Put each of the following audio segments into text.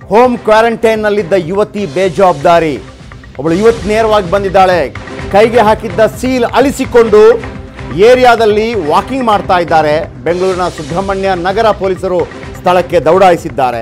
Home ಕ್ವಾರಂಟೈನ್ನಲ್ಲಿದ್ದ ಯುವತಿ ಬೇಜವಾಬ್ದಾರಿ ಒಬ್ಬಳು ಯುವತಿ ನೇರವಾಗಿ ಬಂದಿದ್ದಾಳೆ ಕೈಗೆ ಹಾಕಿದ್ದ ಸೀಲ್ ಅಳಿಸಿಕೊಂಡು ಏರಿಯಾದಲ್ಲಿ ವಾಕಿಂಗ್ ಮಾಡ್ತಾ ಇದ್ದಾರೆ ಬೆಂಗಳೂರಿನ ಸುಬ್ರಹ್ಮಣ್ಯ ನಗರ ಪೊಲೀಸರು ಸ್ಥಳಕ್ಕೆ ದೌಡಾಯಿಸಿದ್ದಾರೆ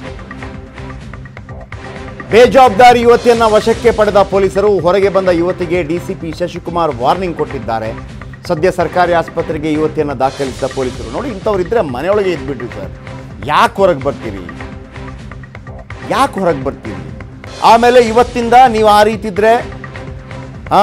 ಬೇಜವಾಬ್ದಾರಿ ಯುವತಿಯನ್ನ ವಶಕ್ಕೆ ಪಡೆದ ಪೊಲೀಸರು ಹೊರಗೆ ಬಂದ ಯುವತಿಗೆ ಡಿಸಿಪಿ ಶಶಿಕುಮಾರ್ ವಾರ್ನಿಂಗ್ ಕೊಟ್ಟಿದ್ದಾರೆ ಸದ್ಯ ಸರ್ಕಾರಿ ಆಸ್ಪತ್ರೆಗೆ ಯುವತಿಯನ್ನು ದಾಖಲಿಸಿದ ಪೊಲೀಸರು ನೋಡಿ ಇಂಥವ್ರಿದ್ರೆ ಮನೆಯೊಳಗೆ ಇದ್ಬಿಟ್ರಿ ಸರ್ ಯಾಕೆ ಹೊರಗೆ ಬರ್ತೀರಿ ಯಾಕೆ ಹೊರಗೆ ಬರ್ತೀರಿ ಆಮೇಲೆ ಇವತ್ತಿಂದ ನೀವು ಆ ರೀತಿ ಇದ್ರೆ ಆ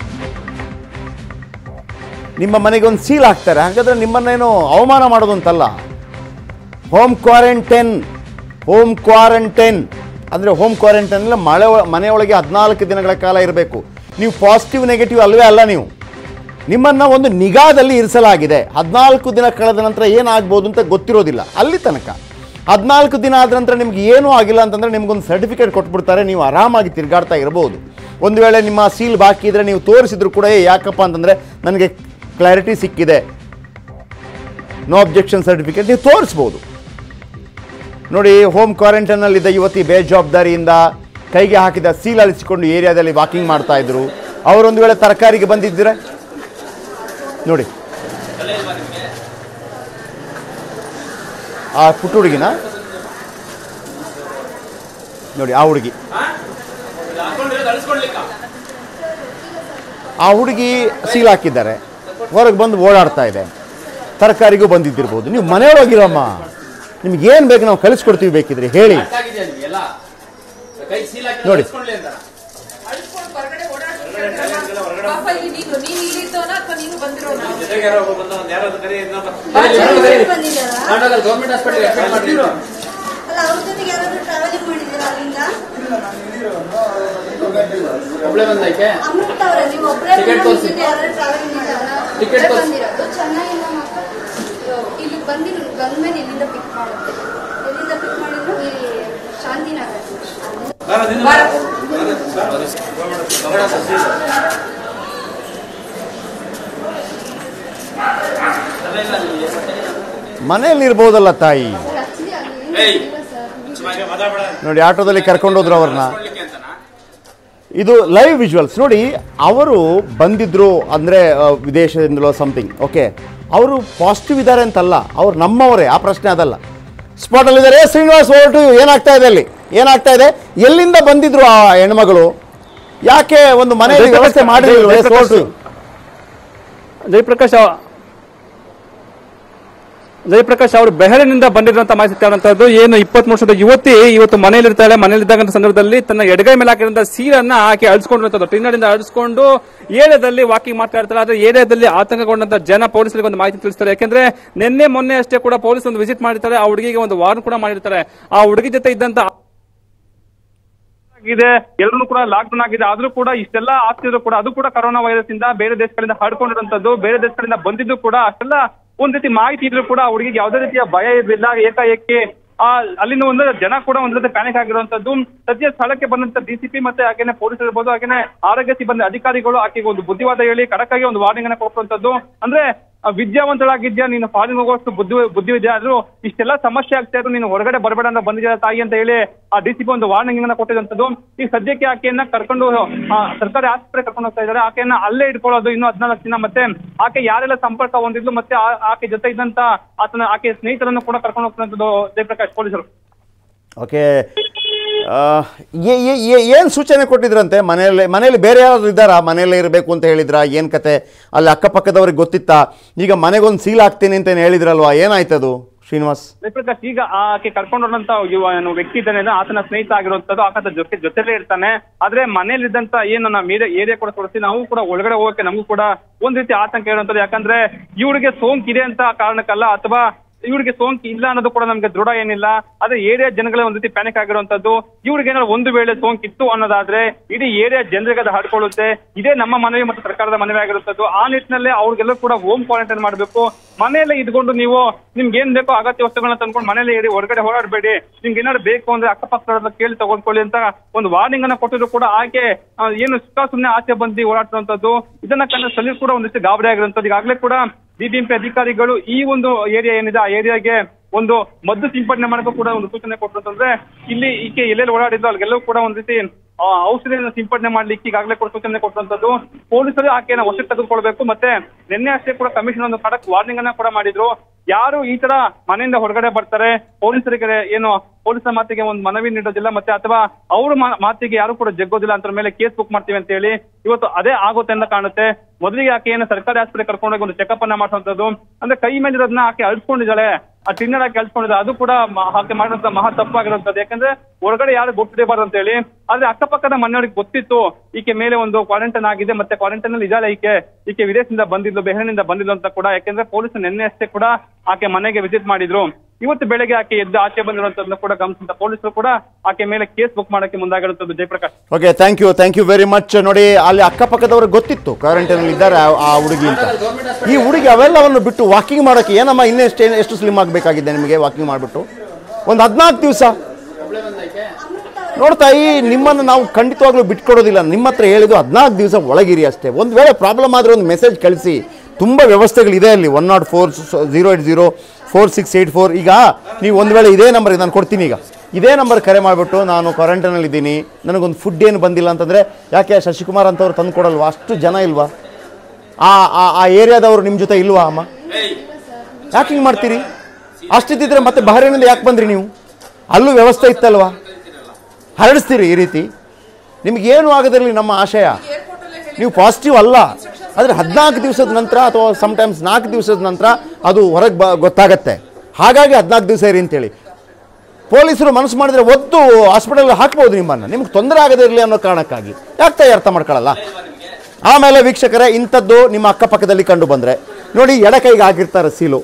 ನಿಮ್ಮ ಮನೆಗೆ ಒಂದು ಸೀಲ್ ಹಾಕ್ತಾರೆ ಹಾಗಾದ್ರೆ ನಿಮ್ಮನ್ನೇನು ಅವಮಾನ ಮಾಡೋದು ಅಂತಲ್ಲ ಹೋಮ್ ಕ್ವಾರಂಟೈನ್ ಹೋಮ್ ಕ್ವಾರಂಟೈನ್ ಅಂದರೆ ಹೋಮ್ ಕ್ವಾರಂಟೈನ್ ಎಲ್ಲ ಮಳೆ ಮನೆಯೊಳಗೆ ಹದಿನಾಲ್ಕು ದಿನಗಳ ಕಾಲ ಇರಬೇಕು ನೀವು ಪಾಸಿಟಿವ್ ನೆಗೆಟಿವ್ ಅಲ್ವೇ ಅಲ್ಲ ನೀವು ನಿಮ್ಮನ್ನು ಒಂದು ನಿಗಾದಲ್ಲಿ ಇರಿಸಲಾಗಿದೆ ಹದಿನಾಲ್ಕು ದಿನ ಕಳೆದ ನಂತರ ಏನಾಗ್ಬೋದು ಅಂತ ಗೊತ್ತಿರೋದಿಲ್ಲ ಅಲ್ಲಿ ತನಕ ಹದಿನಾಲ್ಕು ದಿನ ಆದ ನಂತರ ನಿಮ್ಗೆ ಏನೂ ಆಗಿಲ್ಲ ಅಂತಂದರೆ ನಿಮ್ಗೊಂದು ಸರ್ಟಿಫಿಕೇಟ್ ಕೊಟ್ಬಿಡ್ತಾರೆ ನೀವು ಆರಾಮಾಗಿ ತಿರುಗಾಡ್ತಾ ಇರ್ಬೋದು ಒಂದು ವೇಳೆ ನಿಮ್ಮ ಸೀಲ್ ಬಾಕಿ ಇದ್ದರೆ ನೀವು ತೋರಿಸಿದ್ರು ಕೂಡ ಏ ಯಾಕಪ್ಪ ಅಂತಂದರೆ ನನಗೆ ಕ್ಲಾರಿಟಿ ಸಿಕ್ಕಿದೆ ನೋ ಅಬ್ಜೆಕ್ಷನ್ ಸರ್ಟಿಫಿಕೇಟ್ ನೀವು ತೋರಿಸ್ಬೋದು ನೋಡಿ ಹೋಮ್ ಕ್ವಾರಂಟೈನಲ್ಲಿದ್ದ ಯುವತಿ ಬೇಜವಾಬ್ದಾರಿಯಿಂದ ಕೈಗೆ ಹಾಕಿದ ಸೀಲ್ ಅಳಿಸಿಕೊಂಡು ಏರಿಯಾದಲ್ಲಿ ವಾಕಿಂಗ್ ಮಾಡ್ತಾ ಇದ್ರು ಅವರೊಂದು ವೇಳೆ ತರಕಾರಿಗೆ ಬಂದಿದ್ದರೆ ನೋಡಿ ಆ ಪುಟ್ಟ ಹುಡುಗಿನ ನೋಡಿ ಆ ಹುಡುಗಿ ಆ ಹುಡುಗಿ ಸೀಲ್ ಹಾಕಿದ್ದಾರೆ ಹೊರಗೆ ಬಂದು ಓಡಾಡ್ತಾ ಇದೆ ತರಕಾರಿಗೂ ಬಂದಿದ್ದಿರ್ಬೋದು ನೀವು ಮನೆಯೊಳಗಿರಮ್ಮ ನಿಮ್ಗೆ ಏನು ಬೇಕು ನಾವು ಕಳಿಸ್ಕೊಡ್ತೀವಿ ಬೇಕಿದ್ರೆ ಹೇಳಿ ನೋಡಿ. ಅಳ್ಸ್ಕೊಂಡ್ ಹೊರಗಡೆ ಓಡಾಡ್ತಿರ್ತಾರಲ್ಲ, ಪಾಪ ಇಲ್ಲಿ ನೀನು ನೀನ್ ಇಲ್ಲಿದ್ದವನ ಅಥವಾ ನೀನು ಬಂದಿರೋನ ಗೌರ್ಮೆಂಟ್ ಹಾಸ್ಪಿಟಲ್ ಅಡ್ಮಿಟ್ ಮಾಡ್ರಿ ಅಲ್ಲ ಅವ್ರ ಜೊತೆಗೆ ಯಾರಾದ್ರೂ ಟ್ರಾವೆಲಿಂಗ್ ಮಾಡಿದ್ದೀರಾ ಅಲ್ಲಿಂದ ಒಬ್ಳೆ ಬಂದೈತೆ ಅಮೃತ ಅವರೇ ನೀವು ಒಬ್ಬರೇ Ticket ತೋರ್ಸಿ. ಯಾರಾದ್ರೂ ಟ್ರಾವೆಲಿಂಗ್ ಮಾಡಿದ್ದಾರಾ ಟಿಕೆಟ್ ತೋರಿಸಿ ಬಂದಿರೋದು ಚೆನ್ನಾಗಿಲ್ಲ ಇಲ್ಲಿ ಬಂದಿರೋ ಗಂದ್ಮೇಲೆ ಇಲ್ಲಿಂದ ಪಿಕ್ ಮಾಡುತ್ತೆ ಎಲ್ಲಿಂದ ಪಿಕ್ ಮಾಡಿದ್ರು ಈ ಶಾಂತಿನಗರ ಮನೆಯಲ್ಲಿ ಇರ್ಬೋದಲ್ಲ ತಾಯಿ ಆಕ್ಚುಲಿ ಅಲ್ಲಿ ಏನು ಇಲ್ಲ ಸರ್ ನೋಡಿ ಆಟೋದಲ್ಲಿ ಕರ್ಕೊಂಡೋದ್ರು ಅವ್ರನ್ನ ಇದು ಲೈವ್ ವಿಜುವಲ್ಸ್ ನೋಡಿ ಅವರು ಬಂದಿದ್ರು ಅಂದರೆ ವಿದೇಶದಿಂದಲೋ ಸಮಥಿಂಗ್ ಓಕೆ ಅವರು ಪಾಸಿಟಿವ್ ಇದ್ದಾರೆ ಅಂತಲ್ಲ ಅವ್ರು ನಮ್ಮವರೇ ಆ ಪ್ರಶ್ನೆ ಅದಲ್ಲ ಸ್ಪಾಟಲ್ಲಿದ್ದಾರೆ ಶ್ರೀನಿವಾಸ್ ಹೊರಟು ಏನಾಗ್ತಾ ಇದೆ ಅಲ್ಲಿ ಏನಾಗ್ತಾ ಇದೆ ಎಲ್ಲಿಂದ ಬಂದಿದ್ರು ಆ ಹೆಣ್ಮಗಳು ಯಾಕೆ ಒಂದು ಮನೆಯಲ್ಲಿ ವ್ಯವಸ್ಥೆ ಮಾಡಿರಲಿಲ್ಲ ಹೊರಟು ಜಯಪ್ರಕಾಶ್ ಅವ- ಜಯಪ್ರಕಾಶ್ ಅವರು ಬೆಹರಿನಿಂದ ಬಂದಿರುವಂತ ಮಾಹಿತಿ ಸಿಗ್ತಾರಂತದ್ದು ಏನು ಇಪ್ಪತ್ತ್ ವರ್ಷದ ಯುವತಿ ಇವತ್ತು ಮನೆಯಲ್ಲಿರ್ತಾಳೆ ಮನೆಯಲ್ಲಿದ್ದಂತ ಸಂದರ್ಭದಲ್ಲಿ ತನ್ನ ಎಡಗೈ ಮೇಲೆ ಹಾಕಿರುವಂತ ಸೀಲನ್ನ ಆಕೆ ಅಳಿಸ್ಕೊಂಡಿರುವಂತದ್ದು ಟಿನ್ನಡಿಂದ ಅಳಿಸ್ಕೊಂಡು ಏರಿಯಾದಲ್ಲಿ ವಾಕಿಂಗ್ ಮಾಡ್ತಾ ಇರ್ತಾರೆ ಆದ್ರೆ ಏರಿಯಾದಲ್ಲಿ ಆತಂಕಗೊಂಡಂತ ಜನ ಪೊಲೀಸರಿಗೆ ಒಂದು ಮಾಹಿತಿ ತಿಳಿಸ್ತಾರೆ ಯಾಕಂದ್ರೆ ನಿನ್ನೆ ಮೊನ್ನೆ ಅಷ್ಟೇ ಕೂಡ ಪೊಲೀಸ್ ಒಂದು ವಿಸಿಟ್ ಮಾಡಿರ್ತಾರೆ ಆ ಹುಡುಗಿಗೆ ಒಂದು ವಾರ್ನ್ ಕೂಡ ಮಾಡಿರ್ತಾರೆ ಆ ಹುಡುಗಿ ಜೊತೆ ಇದ್ದಂತ ಆಗಿದೆ ಎಲ್ಲರೂ ಕೂಡ ಲಾಕ್ ಡೌನ್ ಆಗಿದೆ ಆದ್ರೂ ಕೂಡ ಇಷ್ಟೆಲ್ಲ ಆಗ್ತಿದ್ರು ಕೂಡ ಅದು ಕೂಡ ಕರೋನಾ ವೈರಸ್ ಇಂದ ಬೇರೆ ದೇಶಗಳಿಂದ ಹರಡ್ಕೊಂಡಿರುವಂತದ್ದು ಬೇರೆ ದೇಶಗಳಿಂದ ಬಂದಿದ್ದು ಕೂಡ ಅಷ್ಟೆಲ್ಲ ಒಂದ್ ರೀತಿ ಮಾಹಿತಿ ಇದ್ರು ಕೂಡ ಆ ಹುಡುಗಿಗೆ ಯಾವುದೇ ರೀತಿಯ ಭಯ ಇರಲಿಲ್ಲ ಏಕಾಏಕಿ ಆ ಅಲ್ಲಿನ ಒಂದು ಜನ ಕೂಡ ಒಂದ್ ರೀತಿ ಪ್ಯಾನಿಕ್ ಆಗಿರುವಂತದ್ದು ಸದ್ಯ ಸ್ಥಳಕ್ಕೆ ಬಂದಂತ ಡಿಸಿಪಿ ಮತ್ತೆ ಹಾಗೇನೆ ಪೊಲೀಸರು ಇರ್ಬೋದು ಹಾಗೇನೆ ಆರೋಗ್ಯ ಸಿಬ್ಬಂದಿ ಅಧಿಕಾರಿಗಳು ಆಕೆಗೆ ಒಂದು ಬುದ್ಧಿವಾದ ಹೇಳಿ ಖಡಕ್ಕಾಗಿ ಒಂದು ವಾರ್ನಿಂಗ್ ಅನ್ನ ಕೊಡುವಂತದ್ದು ಅಂದ್ರೆ ಆ, ವಿದ್ಯಾವಂತಳಾಗಿದ್ಯಾ ನೀನು ಫಾರಿನ್ ಹೋಗೋಷ್ಟು ಬುದ್ಧಿ ಬುದ್ಧಿವಿದ್ಯಾ ಆದ್ರೂ ಇಷ್ಟೆಲ್ಲ ಸಮಸ್ಯೆ ಆಗ್ತಾ ಇದ್ರು ನೀನು ಹೊರಗಡೆ ಬರಬೇಡ ಅಂತ ಬಂದಿದ್ಯಾ ತಾಯಿ ಅಂತ ಹೇಳಿ ಆ ಡಿಸಿಪಿ ಒಂದು ವಾರ್ನಿಂಗ್ ಅನ್ನ ಕೊಟ್ಟಿರುವಂತದ್ದು ಈಗ ಸದ್ಯಕ್ಕೆ ಆಕೆಯನ್ನ ಕರ್ಕೊಂಡು ಆ, ಸರ್ಕಾರಿ ಆಸ್ಪತ್ರೆ ಕರ್ಕೊಂಡು ಹೋಗ್ತಾ ಇದ್ದಾರೆ ಆಕೆಯನ್ನ ಅಲ್ಲೇ ಇಟ್ಕೊಳ್ಳೋದು ಇನ್ನು ಹದಿನಾಲ್ಕು ದಿನ ಮತ್ತೆ ಆಕೆ ಯಾರೆಲ್ಲ ಸಂಪರ್ಕ ಹೊಂದಿದ್ಲು ಮತ್ತೆ ಆ- ಆಕೆ ಜೊತೆ ಇದ್ದಂತ ಆತನ ಆಕೆ ಸ್ನೇಹಿತರನ್ನು ಕೂಡ ಕರ್ಕೊಂಡು ಹೋಗ್ತಿರುವಂತದ್ದು ಜಯಪ್ರಕಾಶ್ ಪೊಲೀಸರು ಓಕೆ ಏನು ಸೂಚನೆ ಕೊಟ್ಟಿದ್ರಂತೆ ಮನೆಯಲ್ಲಿ ಮನೆಯಲ್ಲಿ ಬೇರೆ ಯಾರಾದ್ರು ಇದ್ದಾರಾ ಮನೆಯಲ್ಲೇ ಇರಬೇಕು ಅಂತ ಹೇಳಿದ್ರಾ ಏನು ಕತೆ ಅಲ್ಲಿ ಅಕ್ಕಪಕ್ಕದವ್ರಿಗೆ ಗೊತ್ತಿತ್ತಾ ಈಗ ಮನೆಗೊಂದು ಸೀಲ್ ಹಾಕ್ತೀನಿ ಅಂತ ಏನ್ ಹೇಳಿದ್ರಲ್ವಾ ಏನಾಯ್ತದು ಶ್ರೀನಿವಾಸ್ ಜಯಪ್ರಕಾಶ್ ಈಗ ಆಕೆ ಕರ್ಕೊಂಡು ಹೋದಂತ ಯುವ ಏನು ವ್ಯಕ್ತಿ ಇದ್ದಾನೆ ಅಂದ್ರೆ ಆತನ ಸ್ನೇಹಿತ ಆಗಿರುವಂತದ್ದು ಆತನ ಜೊತೆ ಜೊತೆಲೇ ಇರ್ತಾನೆ ಆದ್ರೆ ಮನೇಲಿದ್ದಂತ ಏನು ನಮ್ಮ ಏರಿಯಾ ಏರಿಯಾ ಕೂಡ ತೋರಿಸ್ತೀವಿ ನಾವು ಕೂಡ ಒಳಗಡೆ ಹೋಗಕ್ಕೆ ನಮಗೂ ಕೂಡ ಒಂದ್ ರೀತಿ ಆತಂಕ ಇರುವಂತದ್ದು ಯಾಕಂದ್ರೆ ಇವ್ರಿಗೆ ಸೋಂಕಿದೆ ಅಂತ ಕಾರಣಕ್ಕಲ್ಲ ಅಥವಾ ಇವ್ರಿಗೆ ಸೋಂಕು ಇಲ್ಲ ಅನ್ನೋದು ಕೂಡ ನಮ್ಗೆ ದೃಢ ಏನಿಲ್ಲ ಆದ್ರೆ ಏರಿಯಾ ಜನಗಳೇ ಒಂದ್ ರೀತಿ ಪ್ಯಾನಿಕ್ ಆಗಿರುವಂತದ್ದು ಇವ್ರಿಗೆ ಏನಾದ್ರು ಒಂದು ವೇಳೆ ಸೋಂಕಿತ್ತು ಅನ್ನೋದಾದ್ರೆ ಇಡೀ ಏರಿಯಾ ಜನರಿಗೆ ಅದು ಹರಡ್ಕೊಳ್ಳುತ್ತೆ ಇದೇ ನಮ್ಮ ಮನವಿ ಮತ್ತು ಸರ್ಕಾರದ ಮನವಿ ಆಗಿರುವಂತದ್ದು ಆ ನಿಟ್ಟಿನಲ್ಲಿ ಅವ್ರಿಗೆಲ್ಲ ಕೂಡ ಹೋಮ್ ಕ್ವಾರಂಟೈನ್ ಮಾಡಬೇಕು ಮನೆಯಲ್ಲೇ ಇದ್ಕೊಂಡು ನೀವು ನಿಮ್ಗೆ ಏನ್ ಬೇಕೋ ಅಗತ್ಯ ವಸ್ತುಗಳನ್ನ ತಂದ್ಕೊಂಡು ಮನೇಲಿ ಇರಿ ಹೊರಗಡೆ ಓಡಾಡಬೇಡಿ ನಿಮ್ಗೆ ಏನಾದ್ರು ಬೇಕು ಅಂದ್ರೆ ಅಕ್ಕಪಕ್ಕದ ಕೇಳಿ ತಗೊಂಡ್ಕೊಳ್ಳಿ ಅಂತ ಒಂದು ವಾರ್ನಿಂಗ್ ಅನ್ನ ಕೊಟ್ಟಿದ್ರು ಕೂಡ ಆಕೆ ಆ, ಏನು ಸುತ್ತ ಸುಮ್ಮನೆ ಆಚೆ ಬಂದು ಓಡಾಡ್ತಿರುವಂತದ್ದು ಇದನ್ನ ಕಂಡು ಸ್ಥಳೀಯರು ಕೂಡ ಒಂದಿಷ್ಟು ಗಾಬರಿ ಆಗಿರುವಂತದ್ದು ಈಗಾಗಲೇ ಕೂಡ ಬಿಬಿಎಂಪಿ ಅಧಿಕಾರಿಗಳು ಈ ಒಂದು ಏರಿಯಾ ಏನಿದೆ ಆ ಏರಿಯಾಗೆ ಒಂದು ಮದ್ದು ಸಿಂಪಡಣೆ ಮಾಡೋಕ್ಕೂ ಕೂಡ ಒಂದು ಸೂಚನೆ ಕೊಟ್ಟು ಅಂತಂದ್ರೆ ಇಲ್ಲಿ ಈಕೆ ಎಲ್ಲೆಲ್ಲಿ ಓಡಾಡಿದ್ರು ಅಲ್ಲಿಗೆಲ್ಲವೂ ಕೂಡ ಒಂದು ರೀತಿ ಆ, ಔಷಧಿಯನ್ನು ಸಿಂಪಡಣೆ ಮಾಡ್ಲಿಕ್ಕೆ ಈಗಾಗಲೇ ಕೂಡ ಸೂಚನೆ ಕೊಟ್ಟಂತದ್ದು ಪೊಲೀಸರು ಆಕೆಯನ್ನ ವಶಕ್ಕೆ ತೆಗೆದುಕೊಳ್ಬೇಕು ಮತ್ತೆ ನಿನ್ನೆ ಅಷ್ಟೇ ಕೂಡ ಕಮಿಷನ್ ಒಂದು ಖಡಕ್ ವಾರ್ನಿಂಗ್ ಅನ್ನ ಕೂಡ ಮಾಡಿದ್ರು ಯಾರು ಈ ತರ ಮನೆಯಿಂದ ಹೊರಗಡೆ ಬರ್ತಾರೆ ಪೊಲೀಸರಿಗೆ ಏನು ಪೊಲೀಸರ ಮಾತಿಗೆ ಒಂದು ಮನವಿ ನೀಡೋದಿಲ್ಲ ಮತ್ತೆ ಅಥವಾ ಅವ್ರ ಮಾ- ಮಾತಿಗೆ ಯಾರು ಕೂಡ ಜಗ್ಗೋದಿಲ್ಲ ಅಂತ ಮೇಲೆ ಕೇಸ್ ಬುಕ್ ಮಾಡ್ತೀವಿ ಅಂತ ಹೇಳಿ ಇವತ್ತು ಅದೇ ಆಗುತ್ತೆ ಅಂತ ಕಾಣುತ್ತೆ ಮೊದಲಿಗೆ ಆಕೆಯನ್ನು ಸರ್ಕಾರಿ ಆಸ್ಪತ್ರೆ ಕರ್ಕೊಂಡೋಗಿ ಒಂದು ಚೆಕಪ್ ಅನ್ನ ಮಾಡುವಂತದ್ದು ಅಂದ್ರೆ ಕೈ ಮೇಲಿರೋದನ್ನ ಆಕೆ ಅಳ್ಸ್ಕೊಂಡಿದ್ದಾಳೆ ಆ ಟಿನ್ನರ್ ಆಗಿ ಅಳ್ಸ್ಕೊಂಡಿದ್ದಾಳೆ ಅದು ಕೂಡ ಮ- ಆಕೆ ಮಾಡಿದಂತ ಮಹಾ ತಪ್ಪಾಗಿರುವಂತದ್ದು ಯಾಕಂದ್ರೆ ಹೊರಗಡೆ ಯಾರು ಗೊತ್ತಿರಬಾರ್ದು ಅಂತ ಹೇಳಿ ಆದ್ರೆ ಅಕ್ಕಪಕ್ಕದ ಮನೆಯವರಿಗೆ ಗೊತ್ತಿತ್ತು ಈಕೆ ಮೇಲೆ ಒಂದು ಕ್ವಾರಂಟೈನ್ ಆಗಿದೆ ಮತ್ತೆ ಕ್ವಾರಂಟೈನ್ ಅಲ್ಲಿ ಇದ್ದಾಳೆ ಈಕೆ ಈಕೆ ವಿದೇಶದಿಂದ ಬಂದಿದ್ಲು ಬೆಹರಿನಿಂದ ಬಂದಿದ್ಲು ಅಂತ ಕೂಡ ಯಾಕೆಂದ್ರೆ ಪೊಲೀಸ್ ನಿನ್ನೆ ಅಷ್ಟೇ ಕೂಡ ಆಕೆ ಮನೆಗೆ ವಿಸಿಟ್ ಮಾಡಿದ್ರು ಇವತ್ತು ಬೆಳಗ್ಗೆ ಆಕೆ ಎದ್ದು ಆಚೆ ಬಂದಿರುವಂತದ್ದನ್ನ ಕೂಡ ಗಮನಿಸಿದ ಪೊಲೀಸರು ಕೂಡ ಆಕೆ ಮೇಲೆ ಕೇಸ್ ಬುಕ್ ಮಾಡಕ್ಕೆ ಮುಂದಾಗಿರುವಂತದ್ದು Jayaprakash okay thank you thank you very much ನೋಡಿ ಅಲ್ಲಿ ಅಕ್ಕಪಕ್ಕದವ್ರಿಗೆ ಗೊತ್ತಿತ್ತು ಕ್ವಾರಂಟೈನಲ್ಲಿ ಇದ್ದಾರೆ ಆ- ಆ ಹುಡುಗಿ ಅಂತ ಈ ಹುಡುಗಿ ಅವೆಲ್ಲವನ್ನು ಬಿಟ್ಟು ವಾಕಿಂಗ್ ಮಾಡೋಕ್ಕೆ ಏನಮ್ಮ ಇನ್ನೆಷ್ಟು ಎಷ್ಟು ಸ್ಲಿಮ್ ಆಗಬೇಕಾಗಿದೆ ನಿಮಗೆ ವಾಕಿಂಗ್ ಮಾಡಿಬಿಟ್ಟು ಒಂದು ಹದಿನಾಲ್ಕು ದಿವಸ ನೋಡ್ತಾ ಈ ನಿಮ್ಮನ್ನು ನಾವು ಖಂಡಿತವಾಗ್ಲೂ ಬಿಟ್ಕೊಡೋದಿಲ್ಲ ನಿಮ್ಮ ಹತ್ರ ಹೇಳಿದ್ದು ಹದಿನಾಲ್ಕು ದಿವಸ ಒಳಗಿರಿ ಅಷ್ಟೇ ಒಂದು ವೇಳೆ ಪ್ರಾಬ್ಲಮ್ ಆದರೆ ಒಂದು ಮೆಸೇಜ್ ಕಳಿಸಿ ತುಂಬ ವ್ಯವಸ್ಥೆಗಳಿದೆ ಅಲ್ಲಿ one nought four zero eight zero four six eight four ಈಗ ನೀವು ಒಂದು ವೇಳೆ ಇದೇ ನಂಬರ್ಗೆ ನಾನು ಕೊಡ್ತೀನಿ ಈಗ ಇದೇ ನಂಬರ್ ಕರೆ ಮಾಡಿಬಿಟ್ಟು ನಾನು ಕ್ವಾರಂಟೈನಲ್ಲಿ ಇದ್ದೀನಿ ನನಗೊಂದು ಫುಡ್ ಏನು ಬಂದಿಲ್ಲ ಅಂತಂದರೆ ಯಾಕೆ ಶಶಿಕುಮಾರ್ ಅಂತವ್ರು ತಂದು ಕೊಡಲ್ವಾ ಅಷ್ಟು ಜನ ಇಲ್ವಾ ಆ ಆ- ಆ ಏರಿಯಾದವರು ನಿಮ್ಮ ಜೊತೆ ಇಲ್ವಾ ಅಮ್ಮ ಯಾಕೆ ಹಿಂಗೆ ಮಾಡ್ತೀರಿ ಅಷ್ಟಿದ್ದಿದ್ರೆ ಮತ್ತೆ ಬಹರೇನಿಂದ ಯಾಕೆ ಬಂದ್ರಿ ನೀವು ಅಲ್ಲೂ ವ್ಯವಸ್ಥೆ ಇತ್ತಲ್ವಾ ಹರಡಿಸ್ತೀರಿ ಈ ರೀತಿ ನಿಮ್ಗೆ ಏನು ಆಗದಿರಲಿ ನಮ್ಮ ಆಶಯ ನೀವು ಪಾಸಿಟಿವ್ ಅಲ್ಲ ಆದರೆ ಹದಿನಾಲ್ಕು ದಿವಸದ ನಂತರ ಅಥವಾ ಸಮ್ಟೈಮ್ಸ್ ನಾಲ್ಕು ದಿವಸದ ನಂತರ ಅದು ಹೊರಗೆ ಬ ಗೊತ್ತಾಗತ್ತೆ ಹಾಗಾಗಿ ಹದಿನಾಲ್ಕು ದಿವಸ ಇರಿ ಅಂತೇಳಿ ಪೊಲೀಸರು ಮನಸ್ಸು ಮಾಡಿದ್ರೆ ಒತ್ತು ಹಾಸ್ಪಿಟಲ್ ಹಾಕ್ಬೋದು ನಿಮ್ಮನ್ನು ನಿಮ್ಗೆ ತೊಂದರೆ ಆಗದೇ ಇರಲಿ ಅನ್ನೋ ಕಾರಣಕ್ಕಾಗಿ ಯಾಕೆ ತಾಯಿ ಅರ್ಥ ಮಾಡ್ಕೊಳ್ಳಲ್ಲ ಆಮೇಲೆ ವೀಕ್ಷಕರೇ ಇಂಥದ್ದು ನಿಮ್ಮ ಅಕ್ಕಪಕ್ಕದಲ್ಲಿ ಕಂಡು ಬಂದರೆ ನೋಡಿ ಎಡಕೈಗೆ ಹಾಕಿರ್ತಾರೆ seal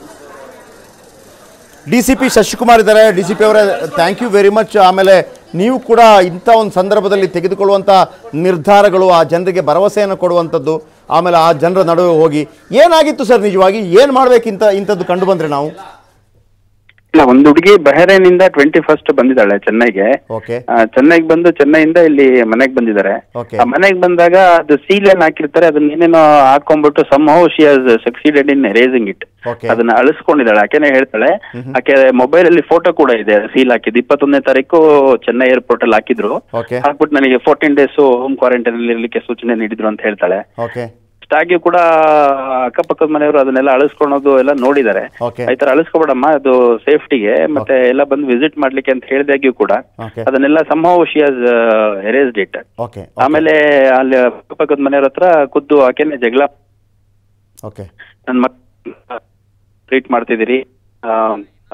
D C P Shashikumar ಇದ್ದಾರೆ ಡಿ ಸಿ ಪಿ ಅವರೇ ಥ್ಯಾಂಕ್ ಯು ವೆರಿ ಮಚ್ ಆಮೇಲೆ ನೀವು ಕೂಡ ಇಂಥ ಒಂದು ಸಂದರ್ಭದಲ್ಲಿ ತೆಗೆದುಕೊಳ್ಳುವಂಥ ನಿರ್ಧಾರಗಳು ಆ ಜನರಿಗೆ ಭರವಸೆಯನ್ನು ಕೊಡುವಂಥದ್ದು ಆಮೇಲೆ ಆ ಜನರ ನಡುವೆ ಹೋಗಿ ಏನಾಗಿತ್ತು ಸರ್ ನಿಜವಾಗಿ ಏನು ಮಾಡಬೇಕಿಂತ ಇಂಥದ್ದು ಕಂಡು ಬಂದರೆ ನಾವು ಇಲ್ಲ ಒಂದು ಹುಡುಗಿ ಬಹರೇನಿಂದ ಟ್ವೆಂಟಿ ಫಸ್ಟ್ ಬಂದಿದ್ದಾಳೆ ಚೆನ್ನೈಗೆ ಓಕೆ ಆ, ಚೆನ್ನೈಗೆ ಬಂದು ಚೆನ್ನೈಯಿಂದ ಇಲ್ಲಿ ಮನೆಗೆ ಬಂದಿದ್ದಾರೆ Okay. ಆ ಮನೆಗೆ ಬಂದಾಗ ಅದು ಸೀಲ್ ಏನ್ ಹಾಕಿರ್ತಾರೆ ಅದನ್ನ ಏನೇನೋ ಹಾಕೊಂಡ್ಬಿಟ್ಟು somehow she has succeeded in racing it Okay. ಅದನ್ನ ಅಳಿಸ್ಕೊಂಡಿದ್ದಾಳೆ ಆಕೆನೆ ಹೇಳ್ತಾಳೆ ಆಕೆ ಮೊಬೈಲ್ ಅಲ್ಲಿ ಫೋಟೋ ಕೂಡ ಇದೆ ಸೀಲ್ ಹಾಕಿದ್ದು ಇಪ್ಪತ್ತೊಂದನೇ ತಾರೀಕು ಚೆನ್ನೈ ಏರ್ಪೋರ್ಟ್ ಅಲ್ಲಿ ಹಾಕಿದ್ರು Okay. ಹಾಕ್ಬಿಟ್ಟು ನನಗೆ ಫೋರ್ಟೀನ್ ಡೇಸ್ ಹೋಮ್ ಕ್ವಾರಂಟೈನ್ ಅಲ್ಲಿ ಇರ್ಲಿಕ್ಕೆ ಸೂಚನೆ ನೀಡಿದ್ರು ಅಂತ ಹೇಳ್ತಾಳೆ ಓಕೆ ಅಷ್ಟಾಗಿ ಕೂಡ ಅಕ್ಕಪಕ್ಕದ ಮನೆಯವರು ಅದನ್ನೆಲ್ಲ ಅಳಿಸ್ಕೊಳೋದು ಎಲ್ಲ ನೋಡಿದ್ದಾರೆ Okay. ಈ ತರ ಅಳಿಸ್ಕೊಬೇಡಮ್ಮ ಅದು ಸೇಫ್ಟಿಗೆ ಮತ್ತೆ ಎಲ್ಲ ಬಂದು ವಿಸಿಟ್ ಮಾಡ್ಲಿಕ್ಕೆ ಅಂತ ಹೇಳಿದಾಗ್ಯೂ ಕೂಡ Okay. ಅದನ್ನೆಲ್ಲ ಸಂಭವ ಶಿ ಹಸ್ ಎರೇಸ್ಡ್ ಇಟ್ ಓಕೆ ಆಮೇಲೆ ಅಲ್ಲಿ ಅಕ್ಕಪಕ್ಕದ ಮನೆಯವ್ರ ಹತ್ರ ಖುದ್ದು ಆಕೆನೆ ಜಗಳ ಓಕೆ ನನ್ ಮಕ್ ಟ್ರೀಟ್ ಮಾಡ್ತಿದ್ದೀರಿ ಆ, ಆ,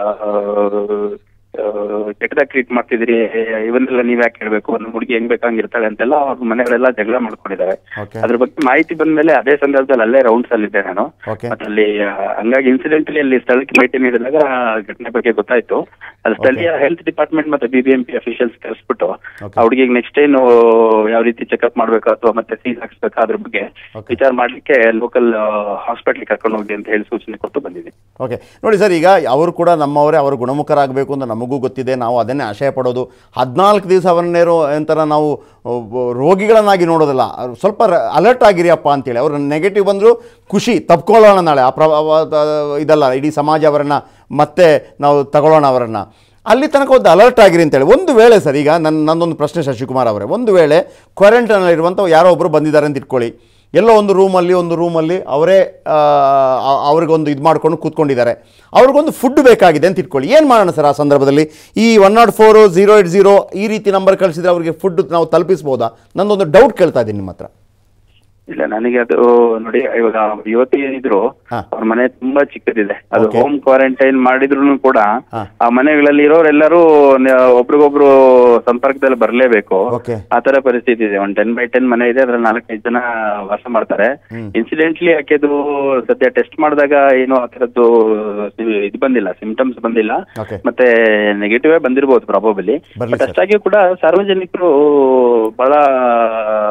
ಆ, ಕೆಟ್ಟದಾಗಿ ಟ್ರೀಟ್ ಮಾಡ್ತಿದ್ದೀರಿ ಇವನ್ನೆಲ್ಲ ನೀವ್ ಯಾಕೆ ಹೇಳ್ಬೇಕು ನಮ್ಮ ಹುಡುಗಿ ಹೆಂಗ್ ಬೇಕಂಗಿರ್ತಾಳೆ ಅಂತೆಲ್ಲ ಅವ್ರ ಮನೆಯವರೆಲ್ಲ ಜಗಳ ಮಾಡ್ಕೊಂಡಿದ್ದಾರೆ Okay. ಅದ್ರ ಬಗ್ಗೆ ಮಾಹಿತಿ ಬಂದ್ಮೇಲೆ ಅದೇ ಸಂದರ್ಭದಲ್ಲಿ ಅಲ್ಲೇ ರೌಂಡ್ಸ್ ಅಲ್ಲಿದ್ದೆ ನಾನು Okay. ಮತ್ತೆ ಅಲ್ಲಿ ಆ, ಹಂಗಾಗಿ ಇನ್ಸಿಡೆಂಟ್ಲಿ ಅಲ್ಲಿ ಸ್ಥಳಕ್ಕೆ ಭೇಟಿ ನೀಡಿದಾಗ ಆ ಘಟನೆ ಬಗ್ಗೆ ಗೊತ್ತಾಯ್ತು ಅದು ಸ್ಥಳೀಯ ಹೆಲ್ತ್ ಡಿಪಾರ್ಟ್ಮೆಂಟ್ ಮತ್ತೆ ಬಿಬಿಎಂಪಿ ಅಫಿಷಿಯಲ್ಸ್ ಕರೆಸ್ಬಿಟ್ಟು Okay. ಆ ಹುಡುಗಿಗೆ ನೆಕ್ಸ್ಟ್ ಏನು ಯಾವ ರೀತಿ ಚೆಕಪ್ ಮಾಡ್ಬೇಕು ಅಥವಾ ಮತ್ತೆ ಸೀಲ್ ಹಾಕ್ಸ್ಬೇಕಾ ಅದ್ರ ಬಗ್ಗೆ Okay. ವಿಚಾರ ಮಾಡ್ಲಿಕ್ಕೆ ಲೋಕಲ್ ಹಾಸ್ಪಿಟ್ಲ್ ಕರ್ಕೊಂಡು ಹೋಗಿ ಅಂತ ಹೇಳಿ ಸೂಚನೆ ಕೊಟ್ಟು ಬಂದಿದ್ದೀನಿ ಓಕೆ ನೋಡಿ ಸರ್ ಈಗ ಅವರು ಕೂಡ ನಮ್ಮವರೇ ಅವರು ಗುಣಮುಖರಾಗಬೇಕು ಅಂತ ನಮಗೂ ಗೊತ್ತಿದೆ ನಾವು ಅದನ್ನೇ ಆಶಯ ಪಡೋದು ಹದಿನಾಲ್ಕು ದಿವಸ ಅವನ್ನೇರೋ ಒಂಥರ ನಾವು ಒಬ್ಬ ರೋಗಿಗಳನ್ನಾಗಿ ನೋಡೋದಿಲ್ಲ ಅವ್ರು ಸ್ವಲ್ಪ ಅಲರ್ಟ್ ಆಗಿರಿಯಪ್ಪ ಅಂತೇಳಿ ಅವ್ರು ನೆಗೆಟಿವ್ ಬಂದರೂ ಖುಷಿ ತಪ್ಕೊಳ್ಳೋಣ ನಾಳೆ ಆ ಪ್ರ ಅವ- ದ- ಇದಲ್ಲ ಇಡೀ ಸಮಾಜ ಅವರನ್ನು ಮತ್ತೆ ನಾವು ತಗೊಳ್ಳೋಣ ಅವರನ್ನು ಅಲ್ಲಿ ತನಕ ಒಂದು ಅಲರ್ಟ್ ಆಗಿರಿ ಅಂತೇಳಿ ಒಂದು ವೇಳೆ ಸರ್ ಈಗ ನನ್ನ ನನ್ನೊಂದು ಪ್ರಶ್ನೆ ಶಶಿಕುಮಾರ್ ಅವರೇ ಒಂದು ವೇಳೆ ಕ್ವಾರಂಟೈನಲ್ಲಿರುವಂಥ ಯಾರೋ ಒಬ್ಬರು ಬಂದಿದ್ದಾರೆ ಅಂತ ಇಟ್ಕೊಳ್ಳಿ ಎಲ್ಲೋ ಒಂದು ರೂಮಲ್ಲಿ ಒಂದು ರೂಮಲ್ಲಿ ಅವರೇ ಅವ್ರಿಗೊಂದು ಇದು ಮಾಡ್ಕೊಂಡು ಕೂತ್ಕೊಂಡಿದ್ದಾರೆ ಅವ್ರಿಗೊಂದು ಫುಡ್ ಬೇಕಾಗಿದೆ ಅಂತ ಇಟ್ಕೊಳ್ಳಿ ಏನು ಮಾಡೋಣ ಸರ್ ಆ ಸಂದರ್ಭದಲ್ಲಿ ಈ one nought four zero eight zero ಈ ರೀತಿ ನಂಬರ್ ಕಳಿಸಿದ್ರೆ ಅವರಿಗೆ ಫುಡ್ ನಾವು ತಲುಪಿಸ್ಬೋದಾ ನಂದೊಂದು ಡೌಟ್ ಕೇಳ್ತಾ ಇದ್ದೀನಿ ನಿಮ್ಮ ಹತ್ರ ಇಲ್ಲ ನನಗೆ ಅದು ನೋಡಿ ಇವಾಗ ಯುವತಿ ಏನಿದ್ರು ಹಾ. ಅವ್ರ ಮನೆ ತುಂಬಾ ಚಿಕ್ಕದಿದೆ ಅದು Okay. ಹೋಮ್ ಕ್ವಾರಂಟೈನ್ ಮಾಡಿದ್ರು ಕೂಡ ಹಾ. ಆ ಮನೆಗಳಲ್ಲಿ ಇರೋರೆಲ್ಲರೂ ನ- ಒಬ್ರಿಗೊಬ್ರು ಸಂಪರ್ಕದಲ್ಲಿ ಬರ್ಲೇಬೇಕು Okay. ಆ ತರ ಪರಿಸ್ಥಿತಿ ಇದೆ ಒಂದ್ ಟೆನ್ ಬೈ ಟೆನ್ ಮನೆ ಇದೆ ಅದ್ರಲ್ಲಿ ನಾಲ್ಕೈದು ಜನ ವಾಸ ಮಾಡ್ತಾರೆ ಇನ್ಸಿಡೆಂಟ್ಲಿ ಆಕೆದು ಸದ್ಯ ಟೆಸ್ಟ್ ಮಾಡಿದಾಗ ಏನು ಆ ತರದ್ದು ಇದು ಬಂದಿಲ್ಲ ಸಿಂಪ್ಟಮ್ಸ್ ಬಂದಿಲ್ಲ Okay. ಮತ್ತೆ ನೆಗೆಟಿವ್ ಬಂದಿರಬಹುದು ಪ್ರಾಬಬಲಿ ಬರ್ಲಿ ಬಟ್ sir. ಅಷ್ಟಾಗಿಯೂ ಕೂಡ ಸಾರ್ವಜನಿಕರು ಬಹಳ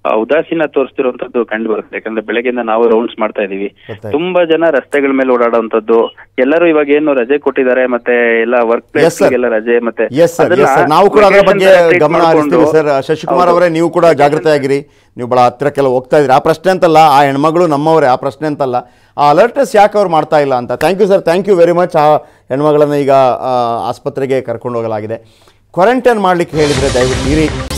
ಆ, ಉದಾಸೀನ ತೋರಿಸ್ತಿರುವಂತದ್ದು ಕಂಡು ಬರುತ್ತೆ ಯಾಕಂದ್ರೆ ಬೆಳಗ್ಗೆಯಿಂದ ನಾವು ರೌಂಡ್ಸ್ ಮಾಡ್ತಾ ಇದೀವಿ ಗೊತ್ತಾಯ್ತು. ತುಂಬಾ ಜನ ರಸ್ತೆಗಳ ಮೇಲೆ ಓಡಾಡುವಂತದ್ದು ಎಲ್ಲರೂ ಇವಾಗ ಏನು ರಜೆ ಕೊಟ್ಟಿದ್ದಾರೆ ಮತ್ತೆ ಎಲ್ಲ ವರ್ಕ್ Yes, sir. ಪ್ಲೇಸ್ ಎಲ್ಲ ರಜೆ ಮತ್ತೆ ಎಸ್ ಸರ್ ಅದನ್ನ ಎಸ್ ಸರ್ ನಾವು ಕೂಡ ಅದರ vacation ಬಗ್ಗೆ ತರ treat ಗಮನ ಮಾಡ್ಕೊಂಡು- ಹರಿಸ್ತೀವಿ ಸರ್ ಶಶಿಕುಮಾರ್ ಹೌದು. ಅವರೇ ನೀವು ಕೂಡ ಜಾಗೃತೆ ಆಗಿರಿ ನೀವು ಭಾಳ ಹತ್ತಿರಕ್ಕೆಲ್ಲ ಹೋಗ್ತಾ ಇದ್ದೀರಿ ಆ ಪ್ರಶ್ನೆ ಅಂತಲ್ಲ ಆ ಹೆಣ್ಮಗಳು ನಮ್ಮವರೇ ಆ ಪ್ರಶ್ನೆ ಅಂತಲ್ಲ ಆ ಅಲರ್ಟ್ನೆಸ್ ಯಾಕೆ ಅವ್ರು ಮಾಡ್ತಾ ಇಲ್ಲ ಅಂತ thank you sir thank you very much ಆ ಹೆಣ್ಮಗಳನ್ನು ಈಗ ಆ, ಆಸ್ಪತ್ರೆಗೆ ಕರ್ಕೊಂಡು ಹೋಗಲಾಗಿದೆ ಕ್ವಾರಂಟೈನ್ ಮಾಡಲಿಕ್ಕೆ ಹೇಳಿದರೆ ದಯವಿಟ್ಟು ಇರಿ